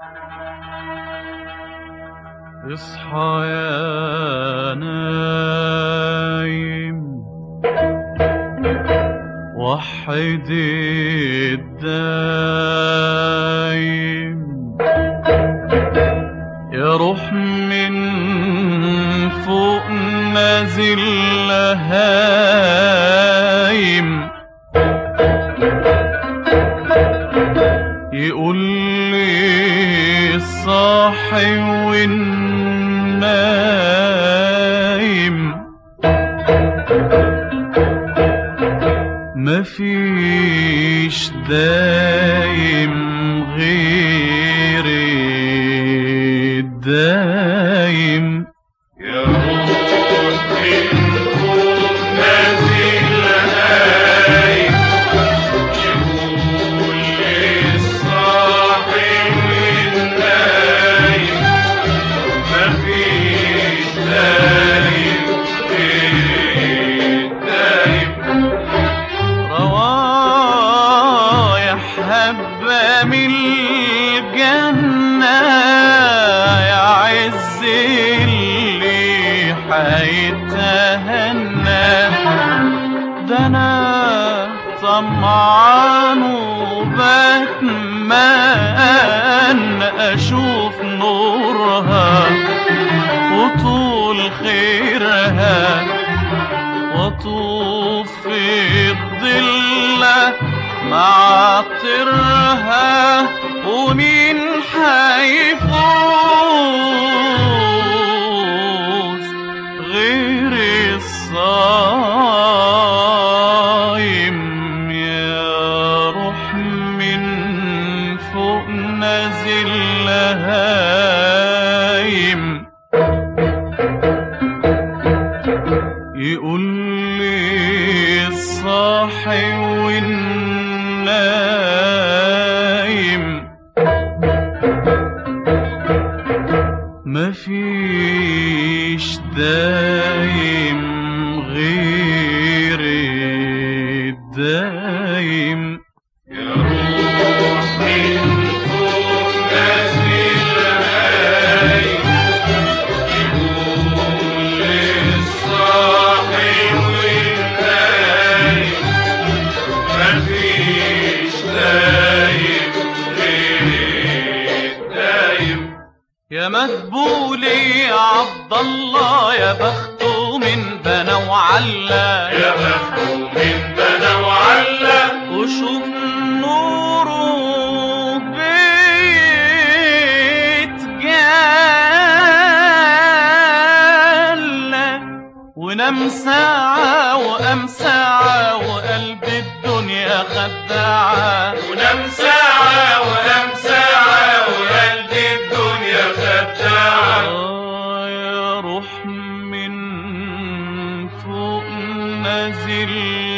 اصحى يا نايم وحد الدايم يا روح من فوق نازل هايم يقول لي الصاحي والنايم مفيش دايم غير الدايم يا روح من فوق نازل هايم يقول للصاحي والنايم مفيش دايم غير الدايم روايح هبة من الجنة يا عز اللي حيتهنى ده أنا طمعان وبتمنى أشوف نورها وطول خيرها واطوف في الظلة مع طرها ومين حيفوز غير الصايم يا روح من فوق نازل هايم يقول لي الصاحي والنايم مفيش دايم غير الدايم يا روح من فوق نازل هايم يقول للصاحي والنايم مفيش دايم غير الدايم يا مهبولي يا عبد الله يا بخته من بنى وعلى يا بخته من بنى وعلى وشوف نوره بيت جالة ونام ساعة وقام ساعة وقلب الدنيا خداعة ونام ساعة وقام ساعة وقلب الدنيا خداعة آه يا روح من فوق نازل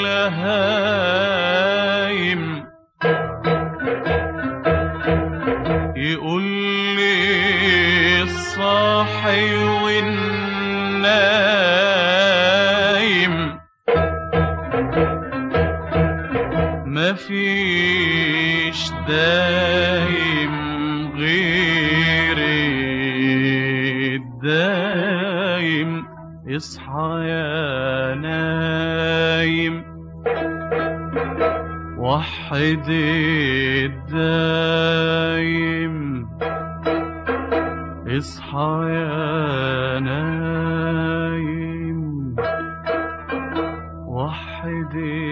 هايم يقول لي الصاحي والنايم مفيش دايم غير الدايم اصحى يا نايم وحد الدايم اصحى يا نايم وحد